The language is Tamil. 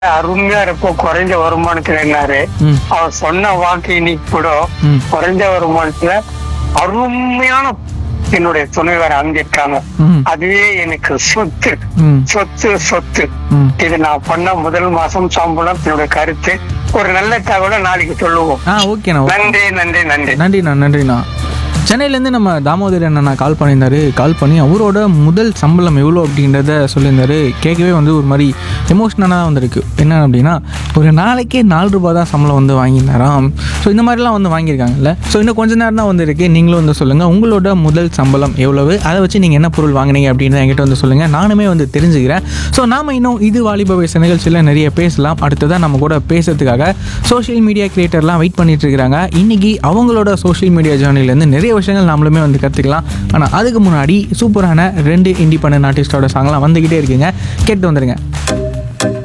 அருமையா இருக்கும் குறைஞ்ச வருமானத்துல என்னாரு ம் அவர் சொன்ன வாக்கு இன்னைக்கு கூட ம். குறைஞ்ச வருமானத்துல அருமையான என்னுடைய துணைவர் அங்கிருக்காங்க ம் அதுவே எனக்கு சொத்து ம் சொத்து சொத்து ம் இது நான் பண்ண முதல் மாசம் சம்பளம் என்னுடைய கருத்து ஒரு நல்ல தகவலை நாளைக்கு சொல்லுவோம் ஆ ஓகேண்ணா ஓகே. நன்றி நன்றி நன்றி நன்றிண்ணா நன்றிண்ணா சென்னையிலேருந்து நம்ம தாமோதர் அண்ணா கால் பண்ணியிருந்தாரு கால் பண்ணி அவரோட முதல் சம்பளம் எவ்வளோ அப்படின்றத சொல்லியிருந்தாரு கேட்கவே வந்து ஒரு மாதிரி எமோஷ்னலாக தான் வந்திருக்கு என்ன அப்படின்னா ஒரு நாளைக்கே நாலு ரூபாய் தான் சம்பளம் வந்து வாங்கியிருந்தாராம் ஸோ இந்த மாதிரிலாம் வந்து வாங்கியிருக்காங்கல்ல ஸோ இன்னும் கொஞ்ச நேரம் தான் வந்திருக்கு நீங்களும் வந்து சொல்லுங்கள் உங்களோட முதல் சம்பளம் எவ்வளவு அதை வச்சு நீங்கள் என்ன பொருள் வாங்கினீங்க அப்படின்னு என்கிட்ட வந்து சொல்லுங்கள் நானுமே வந்து தெரிஞ்சுக்கிறேன் ஸோ நாம இன்னும் இது வாலிப வயசு நிகழ்ச்சியில் நிறைய பேசலாம் அடுத்ததான் நம்ம கூட பேசுறதுக்காக சோஷியல் மீடியா கிரியேட்டர்லாம் வெயிட் பண்ணிட்டு இருக்கிறாங்க இன்னைக்கு அவங்களோட சோஷியல் மீடியா ஜேர்னிலேருந்து நிறைய விஷயங்கள் நாமளுமே வந்து கற்றுக்கலாம் ஆனால் அதுக்கு முன்னாடி சூப்பரான ரெண்டு இண்டிபெண்டன்ட் ஆர்டிஸ்டோட சாங்லாம் வந்துக்கிட்டே இருக்குங்க கேட்டு வந்துருங்க